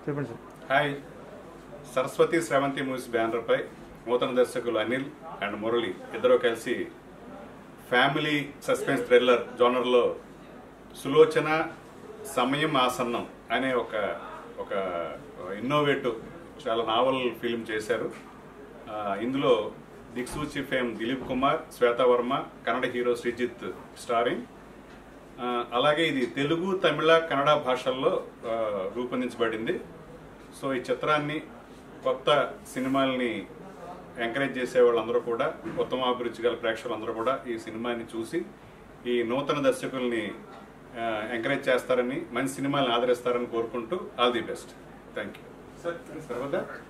చెప్పండి sir hi Saraswathi Sravanthi movies బ్యానర్పై నూతన దర్శకులు అనిల్ అండ్ మురళి ఇద్దరు కలిసి ఫ్యామిలీ సస్పెన్స్ థ్రిల్లర్ జోనర్లో సులోచన సమయం ఆసన్నం అనే ఒక ఒక ఇన్నోవేటివ్ చాలా నావల్ ఫిల్మ్ చేశారు ఆ, ఇందులో Diksuchi fame Dilip Kumar Shweta Varma Kannada hero Srijith starring ఆ, అలాగే ఇది తెలుగు తమిళ కన్నడ భాషల్లో ఆ, రూపొందించబడింది సో ఈ చిత్రాన్ని కొత్త సినిమాల్ని ఎంకరేజ్ చేసే వాళ్ళందరూ కూడా ఉత్తమ అభిరుచి గల ప్రేక్షకులందరూ కూడా ఈ సినిమాని చూసి ఈ నూతన దర్శకుల్ని ఎంకరేజ్ చేస్తారని మంచి సినిమాలను ఆదరిస్తారని కోరుకుంటూ all the best thank you సరిపోద్దా